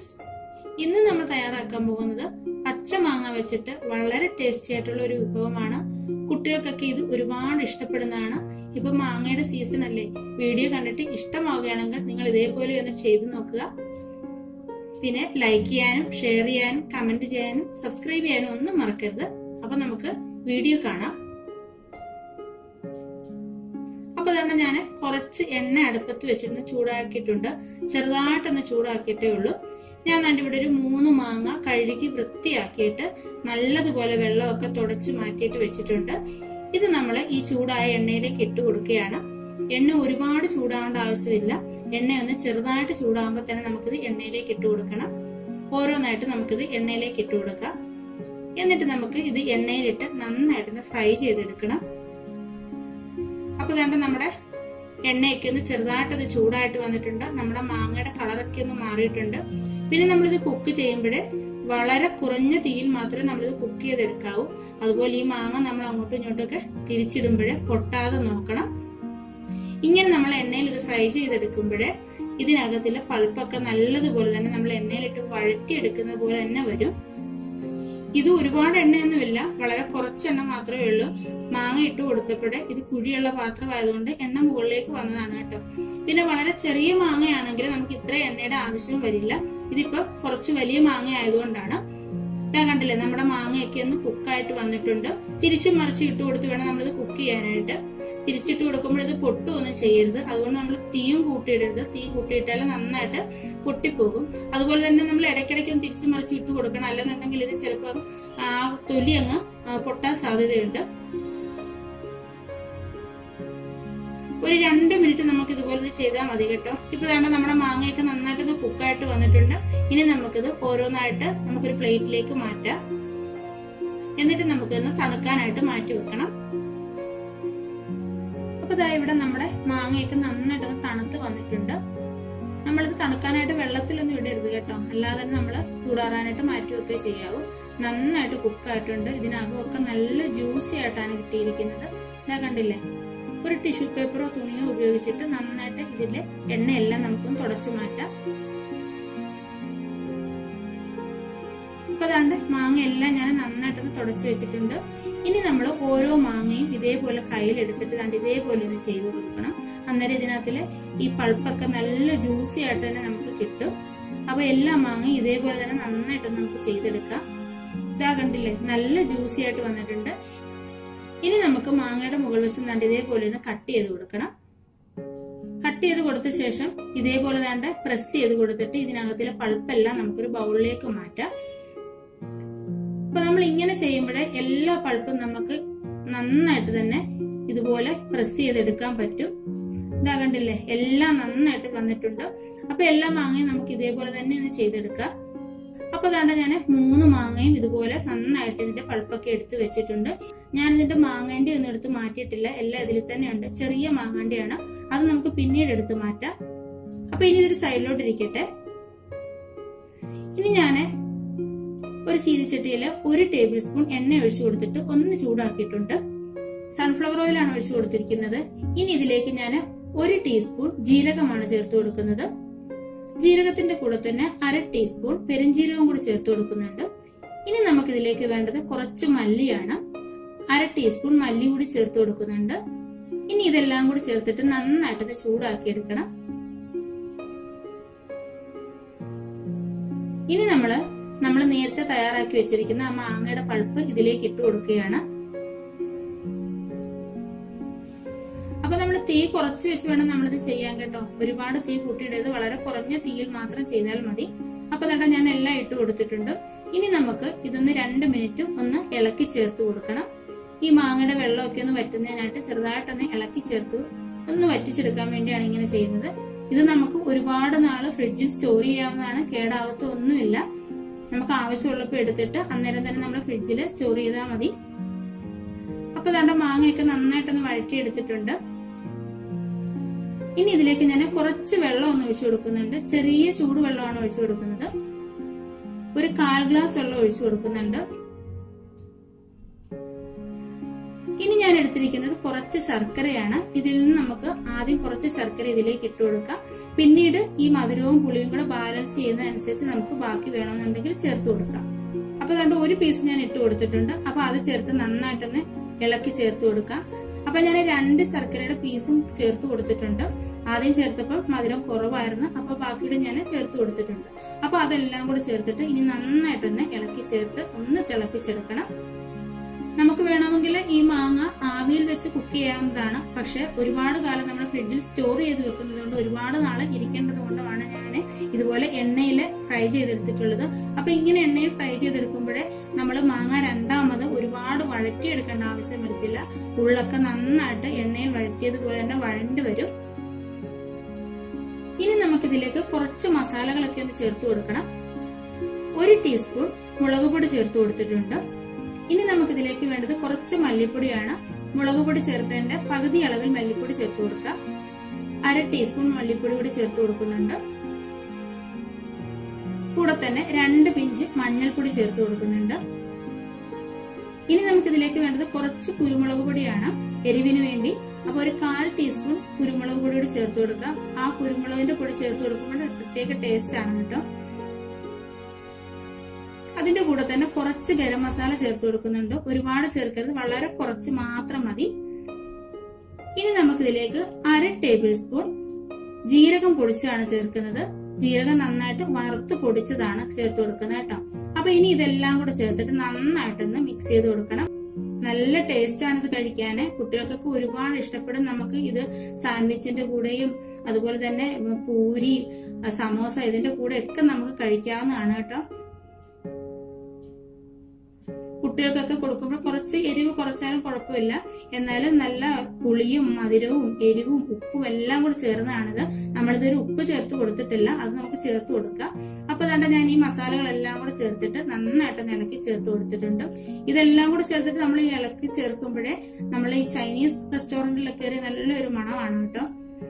friends ഇന്ന് നമ്മൾ തയ്യാറാക്കാൻ പോകുന്നത് പച്ച മാങ്ങ വെച്ചിട്ട് വളരെ ടേസ്റ്റി ആയിട്ടുള്ള ഒരു വിഭവമാണ് കുട്ടികൾക്കൊക്കെ ഇത് ഒരുപാട് ഇഷ്ടപ്പെടുന്നതാണ് ഇപ്പൊ മാങ്ങയുടെ സീസൺ അല്ലേ വീഡിയോ കണ്ടിട്ട് ഇഷ്ടമാവുകയാണെങ്കിൽ നിങ്ങൾ ഇതേപോലെ ഒന്ന് ചെയ്തു നോക്കുക പിന്നെ ലൈക്ക് ചെയ്യാനും ഷെയർ ചെയ്യാനും കമന്റ് ചെയ്യാനും സബ്സ്ക്രൈബ് ചെയ്യാനും ഒന്നും മറക്കരുത് അപ്പൊ നമുക്ക് വീഡിയോ കാണാം അപ്പൊ തന്നെ ഞാൻ കുറച്ച് എണ്ണ അടുപ്പത്ത് വെച്ചിരുന്ന് ചൂടാക്കിയിട്ടുണ്ട് ചെറുതായിട്ടൊന്ന് ചൂടാക്കിയിട്ടേ ഉള്ളൂ ഞാൻ തന്നെ ഇവിടെ ഒരു മൂന്ന് മാങ്ങ കഴുകി വൃത്തിയാക്കിയിട്ട് നല്ലതുപോലെ വെള്ളമൊക്കെ തുടച്ച് മാറ്റിയിട്ട് വെച്ചിട്ടുണ്ട് ഇത് നമ്മൾ ഈ ചൂടായ എണ്ണയിലേക്ക് ഇട്ട് കൊടുക്കുകയാണ് എണ്ണ ഒരുപാട് ചൂടാവേണ്ട ആവശ്യമില്ല എണ്ണ ഒന്ന് ചെറുതായിട്ട് ചൂടാകുമ്പോൾ തന്നെ നമുക്കിത് എണ്ണയിലേക്ക് ഇട്ട് കൊടുക്കണം ഓരോന്നായിട്ട് നമുക്കിത് എണ്ണയിലേക്ക് ഇട്ട് കൊടുക്കാം എന്നിട്ട് നമുക്ക് ഇത് എണ്ണയിലിട്ട് നന്നായിട്ടൊന്ന് ഫ്രൈ ചെയ്തെടുക്കണം അപ്പൊ വേണ്ട നമ്മുടെ എണ്ണയൊക്കെ ഒന്ന് ചെറുതായിട്ടൊന്ന് ചൂടായിട്ട് വന്നിട്ടുണ്ട് നമ്മുടെ മാങ്ങയുടെ കളറൊക്കെ ഒന്ന് മാറിയിട്ടുണ്ട് പിന്നെ നമ്മളിത് കുക്ക് ചെയ്യുമ്പോൾ വളരെ കുറഞ്ഞ തീയിൽ മാത്രമേ നമ്മളിത് കുക്ക് ചെയ്തെടുക്കാവൂ അതുപോലെ ഈ മാങ്ങ നമ്മൾ അങ്ങോട്ടും ഇങ്ങോട്ടൊക്കെ തിരിച്ചിടുമ്പോഴേ പൊട്ടാതെ നോക്കണം ഇങ്ങനെ നമ്മൾ എണ്ണയിൽ ഇത് ഫ്രൈ ചെയ്തെടുക്കുമ്പോൾ ഇതിനകത്തിലെ പൾപ്പൊക്കെ നല്ലതുപോലെ തന്നെ നമ്മൾ എണ്ണയിലിട്ട് വഴറ്റിയെടുക്കുന്ന പോലെ തന്നെ വരും ഇത് ഒരുപാട് എണ്ണയൊന്നുമില്ല വളരെ കുറച്ച് എണ്ണ മാത്രമേ ഉള്ളൂ മാങ്ങ ഇട്ട് കൊടുത്തപ്പോഴേ ഇത് കുഴിയുള്ള പാത്രമായതുകൊണ്ട് എണ്ണ മുകളിലേക്ക് വന്നതാണ് കേട്ടോ പിന്നെ വളരെ ചെറിയ മാങ്ങയാണെങ്കിൽ നമുക്ക് ഇത്ര എണ്ണയുടെ ആവശ്യം വരില്ല ഇതിപ്പോ കുറച്ച് വലിയ മാങ്ങ ആയതുകൊണ്ടാണ് ഇതാ കണ്ടില്ലേ നമ്മുടെ മാങ്ങയൊക്കെ ഒന്ന് കുക്കായിട്ട് വന്നിട്ടുണ്ട് തിരിച്ചും മറിച്ച് ഇട്ട് കൊടുത്ത് വേണം നമ്മളിത് കുക്ക് ചെയ്യാനായിട്ട് തിരിച്ചിട്ട് കൊടുക്കുമ്പോൾ ഇത് പൊട്ടുമൊന്നും ചെയ്യരുത് അതുകൊണ്ട് നമ്മൾ തീയും കൂട്ടിയിടരുത് തീ കൂട്ടിയിട്ടാൽ നന്നായിട്ട് പൊട്ടിപ്പോകും അതുപോലെ തന്നെ നമ്മൾ ഇടയ്ക്കിടയ്ക്ക് ഒന്ന് തിരിച്ചു മറിച്ച് ഇട്ട് കൊടുക്കണം അല്ലെന്നുണ്ടെങ്കിൽ ഇത് ചിലപ്പോൾ ആ തൊലി അങ്ങ് പൊട്ടാൻ സാധ്യതയുണ്ട് ഒരു രണ്ട് മിനിറ്റ് നമുക്ക് ഇതുപോലെ ചെയ്താൽ മതി കേട്ടോ ഇപ്പൊ വേണ്ട നമ്മുടെ മാങ്ങയൊക്കെ നന്നായിട്ടൊന്ന് കുക്കായിട്ട് വന്നിട്ടുണ്ട് ഇനി നമുക്കിത് ഓരോന്നായിട്ട് നമുക്കൊരു പ്ലേറ്റിലേക്ക് മാറ്റാം എന്നിട്ട് നമുക്കൊന്ന് തണുക്കാനായിട്ട് മാറ്റി വെക്കണം അപ്പൊ ഇതാ ഇവിടെ നമ്മുടെ മാങ്ങയൊക്കെ നന്നായിട്ടൊന്ന് തണുത്ത് വന്നിട്ടുണ്ട് നമ്മളിത് തണുക്കാനായിട്ട് വെള്ളത്തിലൊന്നും ഇടരുത് കേട്ടോ അല്ലാതെ നമ്മൾ ചൂടാറാനായിട്ട് മാറ്റി വെക്കുകയോ ചെയ്യാവൂ നന്നായിട്ട് കുക്കായിട്ടുണ്ട് ഇതിനകമൊക്കെ നല്ല ജ്യൂസി ആയിട്ടാണ് കിട്ടിയിരിക്കുന്നത് ഇതാ കണ്ടില്ലേ ഒരു ടിഷ്യൂ പേപ്പറോ തുണിയോ ഉപയോഗിച്ചിട്ട് നന്നായിട്ട് ഇതിലെ എണ്ണയെല്ലാം നമുക്കൊന്ന് തുടച്ചു മാറ്റാം ഇപ്പൊ ദാണ്ട് മാങ്ങ എല്ലാം ഞാൻ നന്നായിട്ടൊന്ന് തുടച്ചു വെച്ചിട്ടുണ്ട് ഇനി നമ്മൾ ഓരോ മാങ്ങയും ഇതേപോലെ കയ്യിലെടുത്തിട്ട് ദാണ്ട് ഇതേപോലെ ഒന്ന് ചെയ്തു കൊടുക്കണം അന്നേരം ഇതിനകത്തില് ഈ പൾപ്പൊക്കെ നല്ല ജ്യൂസി ആയിട്ട് തന്നെ നമുക്ക് കിട്ടും അപ്പൊ എല്ലാ മാങ്ങയും ഇതേപോലെ തന്നെ നന്നായിട്ടൊന്ന് നമുക്ക് ചെയ്തെടുക്കാം ഇതാ കണ്ടില്ലേ നല്ല ജ്യൂസി ആയിട്ട് വന്നിട്ടുണ്ട് ഇനി നമുക്ക് മാങ്ങയുടെ മുകൾ വശം ദാണ്ട് ഇതേപോലെ ഒന്ന് കട്ട് ചെയ്ത് കൊടുക്കണം കട്ട് ചെയ്ത് കൊടുത്ത ശേഷം ഇതേപോലെ ദാണ്ട് പ്രസ് ചെയ്ത് കൊടുത്തിട്ട് ഇതിനകത്തിലെ പൾപ്പെല്ലാം നമുക്കൊരു ബൗളിലേക്ക് മാറ്റാം അപ്പൊ നമ്മൾ ഇങ്ങനെ ചെയ്യുമ്പോഴേ എല്ലാ പൾപ്പും നമുക്ക് നന്നായിട്ട് തന്നെ ഇതുപോലെ പ്രസ് ചെയ്തെടുക്കാൻ പറ്റും ഇതാ കണ്ടില്ലേ എല്ലാം നന്നായിട്ട് വന്നിട്ടുണ്ട് അപ്പൊ എല്ലാ മാങ്ങയും നമുക്ക് ഇതേപോലെ തന്നെ ഒന്ന് ചെയ്തെടുക്കാം അപ്പൊ അതാണ്ട് ഞാൻ മൂന്ന് മാങ്ങയും ഇതുപോലെ നന്നായിട്ട് ഇതിന്റെ പൾപ്പൊക്കെ എടുത്ത് വെച്ചിട്ടുണ്ട് ഞാൻ ഇതിന്റെ മാങ്ങേണ്ടി ഒന്നും എടുത്ത് മാറ്റിയിട്ടില്ല എല്ലാം ഇതിൽ തന്നെയുണ്ട് ചെറിയ മാങ്ങാണ്ടിയാണ് അത് നമുക്ക് പിന്നീട് എടുത്ത് മാറ്റാം അപ്പൊ ഇനി ഇതൊരു സൈഡിലോട്ട് ഇരിക്കട്ടെ ഇനി ഞാന് ഒരു ചീനിച്ചട്ടിയിൽ ഒരു ടേബിൾ സ്പൂൺ എണ്ണ ഒഴിച്ചു കൊടുത്തിട്ട് ഒന്ന് ചൂടാക്കിയിട്ടുണ്ട് സൺഫ്ലവർ ഓയിലാണ് ഒഴിച്ചു കൊടുത്തിരിക്കുന്നത് ഇനി ഇതിലേക്ക് ഞാൻ ഒരു ടീസ്പൂൺ ജീരകമാണ് ചേർത്ത് കൊടുക്കുന്നത് ജീരകത്തിന്റെ കൂടെ തന്നെ അര ടീസ്പൂൺ പെരുംജീരകം കൂടി ചേർത്ത് കൊടുക്കുന്നുണ്ട് ഇനി നമുക്ക് ഇതിലേക്ക് വേണ്ടത് കുറച്ച് മല്ലിയാണ് അര ടീസ്പൂൺ മല്ലി കൂടി ചേർത്ത് കൊടുക്കുന്നുണ്ട് ഇനി ഇതെല്ലാം കൂടി ചേർത്തിട്ട് നന്നായിട്ട് ചൂടാക്കി എടുക്കണം ഇനി നമ്മള് നമ്മൾ നേരത്തെ തയ്യാറാക്കി വെച്ചിരിക്കുന്ന ആ മാങ്ങയുടെ പൾപ്പ് ഇതിലേക്ക് ഇട്ട് കൊടുക്കുകയാണ് അപ്പൊ നമ്മൾ തീ കുറച്ച് വെച്ച് വേണം നമ്മളിത് ചെയ്യാൻ കേട്ടോ ഒരുപാട് തീ കൂട്ടിയിടരുത് വളരെ കുറഞ്ഞ തീയിൽ മാത്രം ചെയ്താൽ മതി അപ്പൊ തന്നെ ഞാൻ എല്ലാം ഇട്ട് കൊടുത്തിട്ടുണ്ട് ഇനി നമുക്ക് ഇതൊന്ന് രണ്ട് മിനിറ്റ് ഒന്ന് ഇളക്കി ചേർത്ത് കൊടുക്കണം ഈ മാങ്ങയുടെ വെള്ളമൊക്കെ ഒന്ന് വറ്റുന്നതിനായിട്ട് ചെറുതായിട്ടൊന്ന് ഇളക്കി ചേർത്ത് ഒന്ന് വറ്റിച്ചെടുക്കാൻ വേണ്ടിയാണ് ഇങ്ങനെ ചെയ്യുന്നത് ഇത് നമുക്ക് ഒരുപാട് നാള് ഫ്രിഡ്ജിൽ സ്റ്റോർ ചെയ്യാവുന്നതാണ് കേടാവത്തോ ഒന്നുമില്ല നമുക്ക് ആവശ്യമുള്ളപ്പോൾ എടുത്തിട്ട് അന്നേരം തന്നെ നമ്മൾ ഫ്രിഡ്ജിൽ സ്റ്റോർ ചെയ്താൽ മതി അപ്പൊ തന്റെ മാങ്ങയൊക്കെ നന്നായിട്ടൊന്ന് വഴറ്റിയെടുത്തിട്ടുണ്ട് ഇനി ഇതിലേക്ക് ഞാൻ കുറച്ച് വെള്ളം ഒന്ന് ഒഴിച്ചു കൊടുക്കുന്നുണ്ട് ചെറിയ ചൂടുവെള്ളമാണ് ഒഴിച്ചു കൊടുക്കുന്നത് ഒരു കാൽ ഗ്ലാസ് വെള്ളം ഒഴിച്ചു കൊടുക്കുന്നുണ്ട് ഇനി ഞാൻ എടുത്തിരിക്കുന്നത് കുറച്ച് ശർക്കരയാണ് ഇതിൽ നിന്ന് നമുക്ക് ആദ്യം കുറച്ച് ശർക്കര ഇതിലേക്ക് ഇട്ട് കൊടുക്കാം പിന്നീട് ഈ മധുരവും പുളിയും കൂടെ ബാലൻസ് ചെയ്യുന്നതനുസരിച്ച് നമുക്ക് ബാക്കി വേണമെന്നുണ്ടെങ്കിൽ ചേർത്ത് കൊടുക്കാം അപ്പൊ അതുകൊണ്ട് ഒരു പീസ് ഞാൻ ഇട്ട് കൊടുത്തിട്ടുണ്ട് അപ്പൊ അത് ചേർത്ത് നന്നായിട്ടൊന്ന് ഇളക്കി ചേർത്ത് കൊടുക്കാം അപ്പൊ ഞാൻ രണ്ട് ശർക്കരയുടെ പീസും ചേർത്ത് കൊടുത്തിട്ടുണ്ട് ആദ്യം ചേർത്തപ്പോൾ മധുരം കുറവായിരുന്നു അപ്പൊ ബാക്കിയുടെ ഞാൻ ചേർത്ത് കൊടുത്തിട്ടുണ്ട് അപ്പൊ അതെല്ലാം കൂടെ ചേർത്തിട്ട് ഇനി നന്നായിട്ടൊന്ന് ഇളക്കി ചേർത്ത് ഒന്ന് തിളപ്പിച്ചെടുക്കണം നമുക്ക് വേണമെങ്കിൽ ഈ മാങ്ങ ആവിയിൽ വെച്ച് കുക്ക് ചെയ്യാവുന്നതാണ് പക്ഷെ ഒരുപാട് കാലം നമ്മൾ ഫ്രിഡ്ജിൽ സ്റ്റോർ ചെയ്ത് വെക്കുന്നത് കൊണ്ട് ഒരുപാട് നാളെ ഇരിക്കേണ്ടത് കൊണ്ടുമാണ് ഞാൻ ഇതുപോലെ എണ്ണയിൽ ഫ്രൈ ചെയ്തെടുത്തിട്ടുള്ളത് അപ്പൊ ഇങ്ങനെ എണ്ണയിൽ ഫ്രൈ ചെയ്തെടുക്കുമ്പോഴേ നമ്മൾ മാങ്ങ രണ്ടാമത് ഒരുപാട് വഴറ്റിയെടുക്കേണ്ട ആവശ്യം വരത്തില്ല ഉള്ളൊക്കെ നന്നായിട്ട് എണ്ണയിൽ വഴറ്റിയതുപോലെ തന്നെ വഴണ്ട് വരും ഇനി നമുക്കിതിലേക്ക് കുറച്ച് മസാലകളൊക്കെ ഒന്ന് ചേർത്ത് കൊടുക്കണം ഒരു ടീസ്പൂൺ മുളക് പൊടി ചേർത്ത് കൊടുത്തിട്ടുണ്ട് ഇനി നമുക്കിതിലേക്ക് വേണ്ടത് കുറച്ച് മല്ലിപ്പൊടിയാണ് മുളക് പൊടി ചേർത്തതിന്റെ പകുതി അളവിൽ മല്ലിപ്പൊടി ചേർത്ത് കൊടുക്കാം അര ടീസ്പൂൺ മല്ലിപ്പൊടി കൂടി ചേർത്ത് കൊടുക്കുന്നുണ്ട് കൂടെ തന്നെ രണ്ട് പിഞ്ച് മഞ്ഞൾപ്പൊടി ചേർത്ത് കൊടുക്കുന്നുണ്ട് ഇനി നമുക്കിതിലേക്ക് വേണ്ടത് കുറച്ച് കുരുമുളക് പൊടിയാണ് എരിവിന് വേണ്ടി അപ്പൊ ഒരു കാൽ ടീസ്പൂൺ കുരുമുളക് പൊടി കൂടി ചേർത്ത് കൊടുക്കാം ആ കുരുമുളകിന്റെ പൊടി ചേർത്ത് കൊടുക്കുമ്പോൾ ഒരു പ്രത്യേക ടേസ്റ്റ് ആണ് കേട്ടോ അതിന്റെ കൂടെ തന്നെ കുറച്ച് ഗരം മസാല ചേർത്ത് കൊടുക്കുന്നുണ്ട് ഒരുപാട് ചേർക്കരുത് വളരെ കുറച്ച് മാത്രം മതി ഇനി നമുക്കിതിലേക്ക് അര ടേബിൾ സ്പൂൺ ജീരകം പൊടിച്ചതാണ് ചേർക്കുന്നത് ജീരകം നന്നായിട്ട് വറുത്ത് പൊടിച്ചതാണ് ചേർത്ത് കൊടുക്കുന്നത് കേട്ടോ അപ്പൊ ഇനി ഇതെല്ലാം കൂടെ ചേർത്തിട്ട് നന്നായിട്ടൊന്ന് മിക്സ് ചെയ്ത് കൊടുക്കണം നല്ല ടേസ്റ്റ് ആണ് ഇത് കഴിക്കാന് കുട്ടികൾക്കൊക്കെ ഒരുപാട് ഇഷ്ടപ്പെടും നമുക്ക് ഇത് സാൻഡ്വിച്ചിന്റെ കൂടെയും അതുപോലെ തന്നെ പൂരി സമോസ ഇതിന്റെ കൂടെ ഒക്കെ നമുക്ക് കഴിക്കാവുന്നതാണ് കേട്ടോ കുട്ടികൾക്കൊക്കെ കൊടുക്കുമ്പോൾ കുറച്ച് എരിവ് കുറച്ചാലും കുഴപ്പമില്ല എന്നാലും നല്ല പുളിയും മധുരവും എരിവും ഉപ്പും എല്ലാം കൂടി ചേർന്നതാണിത് നമ്മളിതൊരു ഉപ്പ് ചേർത്ത് കൊടുത്തിട്ടില്ല അത് നമുക്ക് ചേർത്ത് കൊടുക്കാം അപ്പൊ തന്നെ ഞാൻ ഈ മസാലകളെല്ലാം കൂടെ ചേർത്തിട്ട് നന്നായിട്ട് ഇളക്കി ചേർത്ത് കൊടുത്തിട്ടുണ്ട് ഇതെല്ലാം കൂടെ ചേർത്തിട്ട് നമ്മൾ ഈ ഇളക്കി ചേർക്കുമ്പോഴേ നമ്മൾ ഈ ചൈനീസ് റെസ്റ്റോറന്റിലൊക്കെ കയറി നല്ലൊരു മണമാണ് കേട്ടോ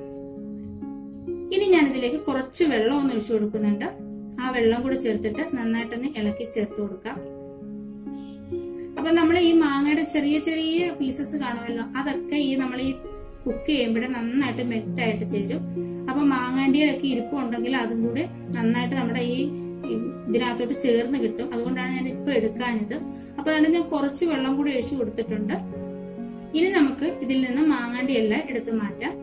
ഇനി ഞാൻ ഇതിലേക്ക് കുറച്ച് വെള്ളം ഒന്ന് ഒഴിച്ചു കൊടുക്കുന്നുണ്ട് ആ വെള്ളം കൂടെ ചേർത്തിട്ട് നന്നായിട്ടൊന്ന് ഇളക്കി ചേർത്ത് കൊടുക്കാം അപ്പൊ നമ്മൾ ഈ മാങ്ങയുടെ ചെറിയ ചെറിയ പീസസ് കാണുമല്ലോ അതൊക്കെ ഈ നമ്മൾ ഈ കുക്ക് ചെയ്യുമ്പോഴേ നന്നായിട്ട് മെൽറ്റായിട്ട് ചേരും അപ്പൊ മാങ്ങാണ്ടിയിലൊക്കെ ഇരിപ്പുണ്ടെങ്കിൽ അതും കൂടി നന്നായിട്ട് നമ്മുടെ ഈ ഇതിനകത്തോട്ട് ചേർന്ന് കിട്ടും അതുകൊണ്ടാണ് ഞാൻ ഇപ്പൊ എടുക്കാഞ്ഞത് അപ്പൊ അതുകൊണ്ട് ഞാൻ കുറച്ച് വെള്ളം കൂടി ഒഴിച്ചു കൊടുത്തിട്ടുണ്ട് ഇനി നമുക്ക് ഇതിൽ നിന്ന് മാങ്ങാണ്ടിയെല്ലാം എടുത്തു മാറ്റാം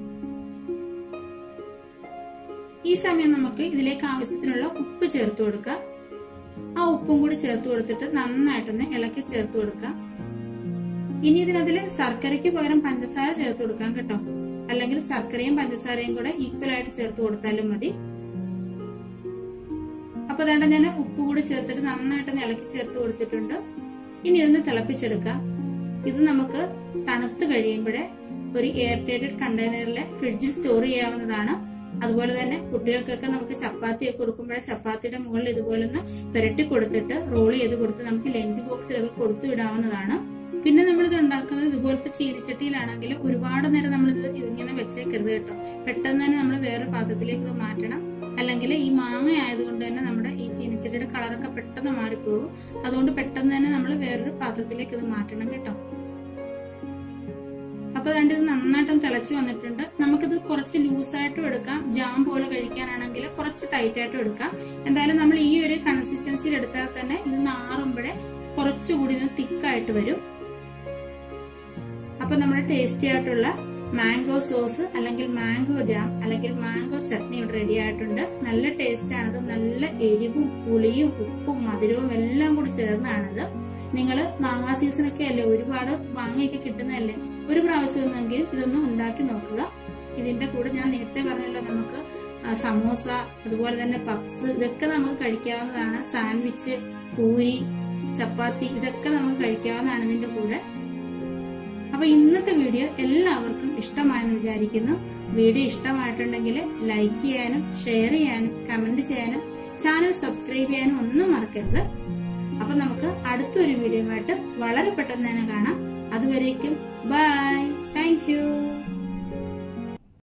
ഈ സമയം നമുക്ക് ഇതിലേക്ക് ആവശ്യത്തിനുള്ള ഉപ്പ് ചേർത്ത് കൊടുക്കാം ആ ഉപ്പും കൂടി ചേർത്ത് കൊടുത്തിട്ട് നന്നായിട്ടൊന്ന് ഇളക്കി ചേർത്ത് കൊടുക്കാം ഇനി ഇതിനതിൽ ശർക്കരയ്ക്ക് പകരം പഞ്ചസാര ചേർത്ത് കൊടുക്കാം കേട്ടോ അല്ലെങ്കിൽ ശർക്കരയും പഞ്ചസാരയും കൂടെ ഈക്വൽ ആയിട്ട് ചേർത്ത് കൊടുത്താലും മതി അപ്പൊ വേണ്ട ഞാൻ ഉപ്പ് കൂടി ചേർത്തിട്ട് നന്നായിട്ടൊന്ന് ഇളക്കി ചേർത്ത് കൊടുത്തിട്ടുണ്ട് ഇനി ഇതൊന്ന് തിളപ്പിച്ചെടുക്കാം ഇത് നമുക്ക് തണുത്ത് കഴിയുമ്പോഴേ ഒരു എയർ ടൈറ്റഡ് കണ്ടെയ്നറിൽ ഫ്രിഡ്ജിൽ സ്റ്റോർ ചെയ്യാവുന്നതാണ് അതുപോലെ തന്നെ കുട്ടികൾക്കൊക്കെ നമുക്ക് ചപ്പാത്തി ഒക്കെ കൊടുക്കുമ്പോഴേ ചപ്പാത്തിയുടെ മുകളിൽ ഇതുപോലെ ഒന്ന് പുരട്ടി കൊടുത്തിട്ട് റോൾ ചെയ്ത് കൊടുത്ത് നമുക്ക് ലഞ്ച് ബോക്സിലൊക്കെ കൊടുത്തു വിടാവുന്നതാണ് പിന്നെ നമ്മളിത് ഉണ്ടാക്കുന്നത് ഇതുപോലത്തെ ചീനിച്ചട്ടിയിലാണെങ്കിൽ ഒരുപാട് നേരം നമ്മളിത് ഇങ്ങനെ വെച്ചേക്കരുത് കേട്ടോ പെട്ടെന്ന് തന്നെ നമ്മൾ വേറെ പാത്രത്തിലേക്ക് ഇത് മാറ്റണം അല്ലെങ്കിൽ ഈ മാങ്ങ ആയതുകൊണ്ട് തന്നെ നമ്മുടെ ഈ ചീനിച്ചട്ടിയുടെ കളറൊക്കെ പെട്ടെന്ന് മാറിപ്പോകും അതുകൊണ്ട് പെട്ടെന്ന് തന്നെ നമ്മൾ വേറൊരു പാത്രത്തിലേക്ക് ഇത് മാറ്റണം കേട്ടോ അപ്പൊ അതുകൊണ്ട് ഇത് നന്നായിട്ടും തിളച്ച് വന്നിട്ടുണ്ട് നമുക്കിത് കുറച്ച് ലൂസായിട്ടും എടുക്കാം ജാം പോലെ കഴിക്കാനാണെങ്കിൽ കുറച്ച് ടൈറ്റ് ആയിട്ടും എടുക്കാം എന്തായാലും നമ്മൾ ഈ ഒരു കൺസിസ്റ്റൻസിയിൽ എടുത്താൽ തന്നെ ഇത് നാറുമ്പോഴേ കുറച്ചുകൂടി ഇത് തിക്കായിട്ട് വരും അപ്പൊ നമ്മുടെ ടേസ്റ്റി ആയിട്ടുള്ള മാംഗോ സോസ് അല്ലെങ്കിൽ മാംഗോ ജാം അല്ലെങ്കിൽ മാംഗോ ചട്നി ഇവിടെ റെഡി ആയിട്ടുണ്ട് നല്ല ടേസ്റ്റ് ആണത് നല്ല എരിവും പുളിയും ഉപ്പും മധുരവും എല്ലാം കൂടി ചേർന്നാണിത് നിങ്ങൾ മാങ്ങാ സീസൺ ഒക്കെ അല്ലേ ഒരുപാട് മാങ്ങയൊക്കെ കിട്ടുന്നതല്ലേ ഒരു പ്രാവശ്യം ഒന്നെങ്കിലും ഇതൊന്ന് ഉണ്ടാക്കി നോക്കുക ഇതിന്റെ കൂടെ ഞാൻ നേരത്തെ പറഞ്ഞല്ലോ നമുക്ക് സമോസ അതുപോലെ തന്നെ പപ്സ് ഇതൊക്കെ നമുക്ക് കഴിക്കാവുന്നതാണ് സാൻഡ്വിച്ച് പൂരി ചപ്പാത്തി ഇതൊക്കെ നമുക്ക് കഴിക്കാവുന്നതാണ് ഇതിന്റെ കൂടെ അപ്പൊ ഇന്നത്തെ വീഡിയോ എല്ലാവർക്കും ഇഷ്ടമായെന്ന് വിചാരിക്കുന്നു വീഡിയോ ഇഷ്ടമായിട്ടുണ്ടെങ്കിൽ ലൈക്ക് ചെയ്യാനും ഷെയർ ചെയ്യാനും കമന്റ് ചെയ്യാനും ചാനൽ സബ്സ്ക്രൈബ് ചെയ്യാനും ഒന്നും മറക്കരുത് അപ്പൊ നമുക്ക് അടുത്തൊരു വീഡിയോ ആയിട്ട് വളരെ പെട്ടെന്ന് തന്നെ കാണാം അതുവരേക്കും ബൈ താങ്ക് യു